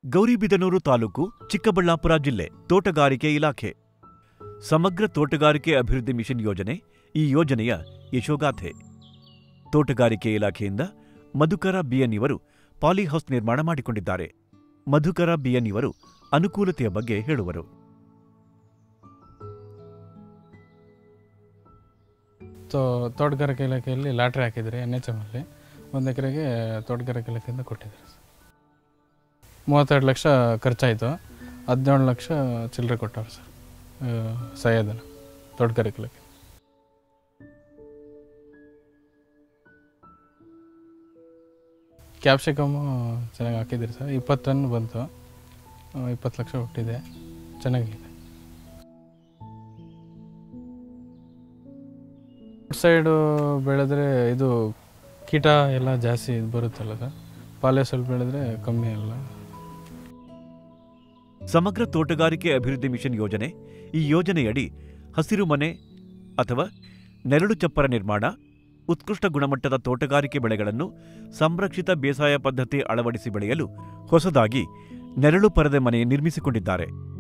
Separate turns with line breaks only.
ಗೌರಿಬಿದನೂರು ತಾಲೂಕು ಚಿಕ್ಕಬಳ್ಳಾಪುರ ಜಿಲ್ಲೆ ತೋಟಗಾರಿಕೆ ಇಲಾಖೆ ಸಮಗ್ರ ತೋಟಗಾರಿಕೆ ಅಭಿವೃದ್ಧಿ ಮಿಷನ್ ಯೋಜನೆ ಈ ಯೋಜನೆಯ ಯಶೋಗಾಥೆ ತೋಟಗಾರಿಕೆ ಇಲಾಖೆಯಿಂದ ಮಧುಕರ ಬಿಎನ್ ಇವರು ಪಾಲಿಹೌಸ್ ನಿರ್ಮಾಣ ಮಾಡಿಕೊಂಡಿದ್ದಾರೆ ಮಧುಕರ ಬಿಎನ್ ಇವರು ಅನುಕೂಲತೆಯ ಬಗ್ಗೆ ಹೇಳುವರು
ತೋ ತೋಟಗಾರಿಕೆ ಇಲಾಖೆಯಲ್ಲಿ ಲಾಟ್ರಿ ಹಾಕಿದ್ದಾರೆ ಎನ್ ಎಚ್ ಎಮ್ ಅಲ್ಲಿ ಒಂದು ಎಕರೆಗೆ ತೋಟಗಾರಿಕೆ ಇಲಾಖೆಯಿಂದ ಕೊಟ್ಟಿದ್ದಾರೆ ಸರ್ ಮೂವತ್ತೆರಡು ಲಕ್ಷ ಖರ್ಚಾಯಿತು ಹದಿನೇಳು ಲಕ್ಷ ಚಿಲ್ಲರೆ ಕೊಟ್ಟವ್ರು ಸರ್ ಆ, ಸಹ್ಯಧನ ತೋಟಗಾರಿಕೆ ಇಲಾಖೆ ಕ್ಯಾಪ್ಸಿಕಮ್ಮು ಚೆನ್ನಾಗಿ ಹಾಕಿದ್ದೀರಿ ಸರ್ ಇಪ್ಪತ್ತು ಟನ್ ಬಂತು ಆ, ಇಪ್ಪತ್ತು ಲಕ್ಷ ಹುಟ್ಟಿದೆ ಚೆನ್ನಾಗಿದೆ ಸೈಡು ಬೆಳೆದ್ರೆ ಇದು ಕೀಟ ಎಲ್ಲ ಜಾಸ್ತಿ ಇದು ಬರುತ್ತಲ್ಲ ಸರ್ ಪಾಲೆ ಸ್ವಲ್ಪ ಬೆಳೆದ್ರೆ ಕಮ್ಮಿ ಅಲ್ಲ
ಸಮಗ್ರ ತೋಟಗಾರಿಕೆ ಅಭಿವೃದ್ಧಿ ಮಿಷನ್ ಯೋಜನೆ ಈ ಯೋಜನೆಯಡಿ ಹಸಿರು ಮನೆ ಅಥವಾ ನೆರಳು ಚಪ್ಪರ ನಿರ್ಮಾಣ ಉತ್ಕೃಷ್ಟ ಗುಣಮಟ್ಟದ ತೋಟಗಾರಿಕೆ ಬೆಳೆಗಳನ್ನು ಸಂರಕ್ಷಿತ ಬೇಸಾಯ ಪದ್ಧತಿ ಅಳವಡಿಸಿ ಬೆಳೆಯಲು ಹೊಸದಾಗಿ ನೆರಳು ಪರದೆ ಮನೆ ನಿರ್ಮಿಸಿಕೊಂಡಿದ್ದಾರೆ